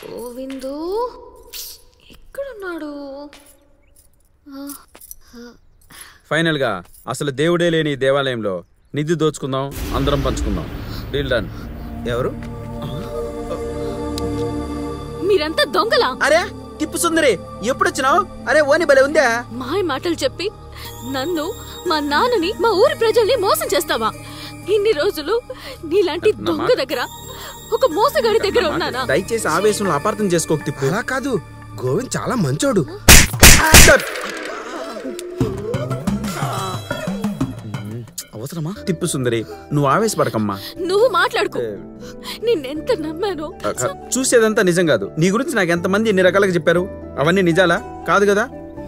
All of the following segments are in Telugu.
గోవిందు ఎక్కడున్నాడు ఫైనల్గా అసలు దేవుడే లేని ఈ దేవాలయంలో నిధి దోచుకుందాం అందరం పంచుకుందాం డీల్ డన్ ఎవరు మీరంతా దొంగలా అరే టిప్పు సుందరి ఎప్పుడు వచ్చినావు అరే ఓని భలే ఉందా మాయ మాటలు చెప్పి నన్ను మా నాన్నని మా ఊరి ప్రజల్ని మోసం చేస్తావా ఇన్ని రోజులు నీలాంటి దొంగ దగ్గర ఒక మోసగాడి దగ్గర ఉన్నానా దయచేసి ఆవేశంలో అపార్థం చేసుకోక తిప్పు అలా కాదు గోవింద్ చాలా మంచోడు అవసరమా తిప్పు సుందరి నువ్వు ఆవేశపడకమ్మా నువ్వు మాట్లాడుకో నిన్నెంత నమ్మానో ఆ, కా- చూసేదంతా నిజం కాదు నీ గురించి నాకు ఎంతమంది ఎన్ని రకాలుగా చెప్పారు అవన్నీ నిజాలా కాదు కదా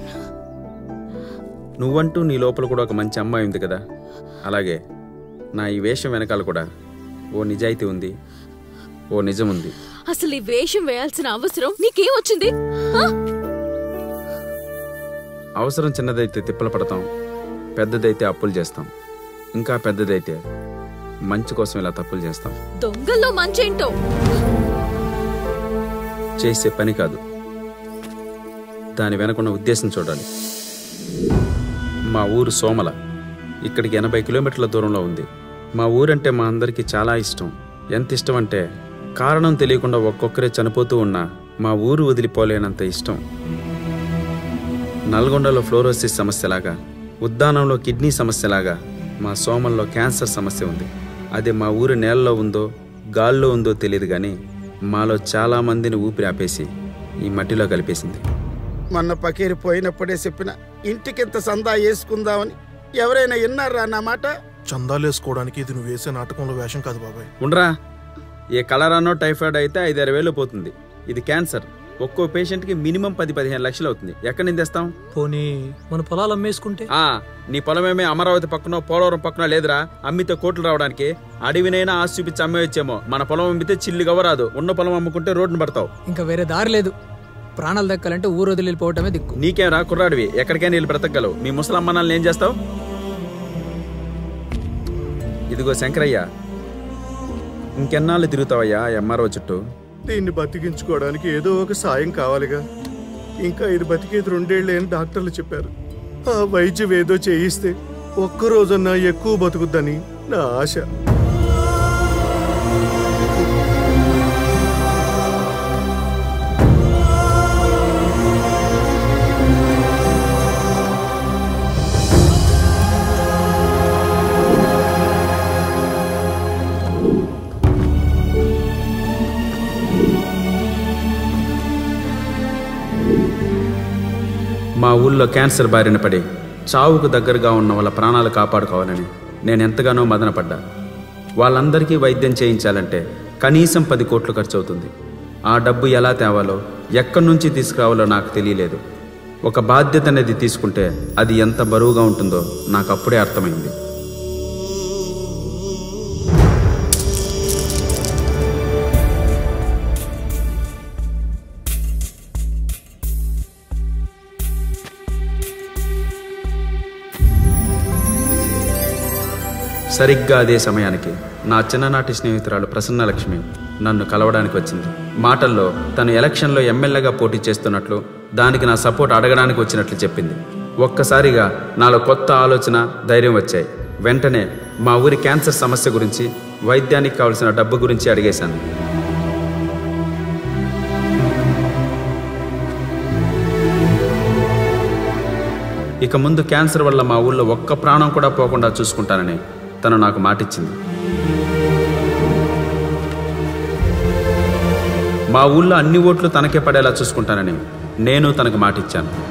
నువ్వంటూ నీ లోపల కూడా ఒక మంచి అమ్మాయి ఉంది కదా అలాగే నా ఈ వేషం వెనకాల కూడా ఓ నిజాయితీ ఉంది ఓ నిజం ఉంది అసలు ఈ వేషం వేయాల్సిన అవసరం నీకేం వచ్చింది ఆ? అవసరం చిన్నదైతే తిప్పలు పడతాం పెద్దదైతే అప్పులు చేస్తాం ఇంకా పెద్దదైతే మంచి కోసం ఇలా తప్పులు చేస్తాం దొంగల్లో మంచేంటో చేసే పని కాదు దాని వెనకున్న ఉద్దేశం చూడాలి మా ఊరు సోమల ఇక్కడికి ఎనభై కిలోమీటర్ల దూరంలో ఉంది మా ఊరంటే మా అందరికీ చాలా ఇష్టం ఎంత ఇష్టం అంటే కారణం తెలియకుండా ఒక్కొక్కరే చనిపోతూ ఉన్నా మా ఊరు వదిలిపోలేనంత ఇష్టం నల్గొండలో ఫ్లోరోసిస్ సమస్యలాగా ఉద్దానంలో కిడ్నీ సమస్యలాగా మా సోమల్లో క్యాన్సర్ సమస్య ఉంది అది మా ఊరి నేలలో ఉందో గాల్లో ఉందో తెలియదు కానీ మాలో చాలా మందిని ఊపిరి ఆపేసి ఈ మట్టిలో కలిపేసింది మొన్న పకీరు పోయినప్పుడే చెప్పిన ఇంటికింత సందా వేసుకుందామని ఎవరైనా విన్నారా నా మాట చందాలేసుకోవడానికి ఇది నువ్వు వేసే నాటకంలో వేషం కాదు బాబాయ్ ఉండరా ఏ కలరానో టైఫాయిడ్ అయితే ఐదారు వేలు పోతుంది ఇది క్యాన్సర్ ఒక్కో పేషెంట్కి మినిమం పది పదిహేను లక్షలు అవుతుంది ఎక్కడి నుంచి తెస్తాం పోనీ మన పొలాలు అమ్మేసుకుంటే ఆ నీ పొలమేమే అమరావతి పక్కన పోలవరం పక్కన లేదురా అమ్మితే కోట్లు రావడానికి అడవినైనా ఆస్తి చూపించి అమ్మేయచ్చేమో మన పొలం అమ్మితే చిల్లు గవరాదు ఉన్న పొలం అమ్ముకుంటే రోడ్డును పడతావు ఇంకా వేరే దారి లేదు ప్రాణాలు దక్కాలంటే ఊరు వదిలి వెళ్ళిపోవటమే దిక్కు నీకేం రా కుర్రాడివి ఎక్కడికైనా వెళ్ళి బ్రతకగలవు మీ ముసలమ్మనాలను ఏం చేస్తావు ఇదిగో శంకరయ్య ఇంకెన్నాళ్ళు తిరుగుతావయ్యా ఎంఆర్ఓ చుట్టూ దీన్ని బతికించుకోవడానికి ఏదో ఒక సాయం కావాలిగా ఇంకా ఇది బతికేది రెండేళ్లే అని డాక్టర్లు చెప్పారు ఆ వైద్యం ఏదో చేయిస్తే ఒక్క రోజన్నా ఎక్కువ బతుకుద్దని నా ఆశ మా ఊళ్ళో క్యాన్సర్ బారిన పడి చావుకు దగ్గరగా ఉన్న వాళ్ళ ప్రాణాలు కాపాడుకోవాలని నేను ఎంతగానో మదనపడ్డా వాళ్ళందరికీ వైద్యం చేయించాలంటే కనీసం పది కోట్లు ఖర్చు అవుతుంది ఆ డబ్బు ఎలా తేవాలో ఎక్కడి నుంచి తీసుకురావాలో నాకు తెలియలేదు ఒక బాధ్యత అనేది తీసుకుంటే అది ఎంత బరువుగా ఉంటుందో నాకు అప్పుడే అర్థమైంది సరిగ్గా అదే సమయానికి నా చిన్ననాటి స్నేహితురాలు ప్రసన్నలక్ష్మి నన్ను కలవడానికి వచ్చింది మాటల్లో తను ఎలక్షన్లో ఎమ్మెల్యేగా పోటీ చేస్తున్నట్లు దానికి నా సపోర్ట్ అడగడానికి వచ్చినట్లు చెప్పింది ఒక్కసారిగా నాలో కొత్త ఆలోచన ధైర్యం వచ్చాయి వెంటనే మా ఊరి క్యాన్సర్ సమస్య గురించి వైద్యానికి కావలసిన డబ్బు గురించి అడిగేశాను ఇక ముందు క్యాన్సర్ వల్ల మా ఊళ్ళో ఒక్క ప్రాణం కూడా పోకుండా చూసుకుంటానని తను నాకు మాటిచ్చింది మా ఊళ్ళో అన్ని ఓట్లు తనకే పడేలా చూసుకుంటానని నేను తనకు మాటిచ్చాను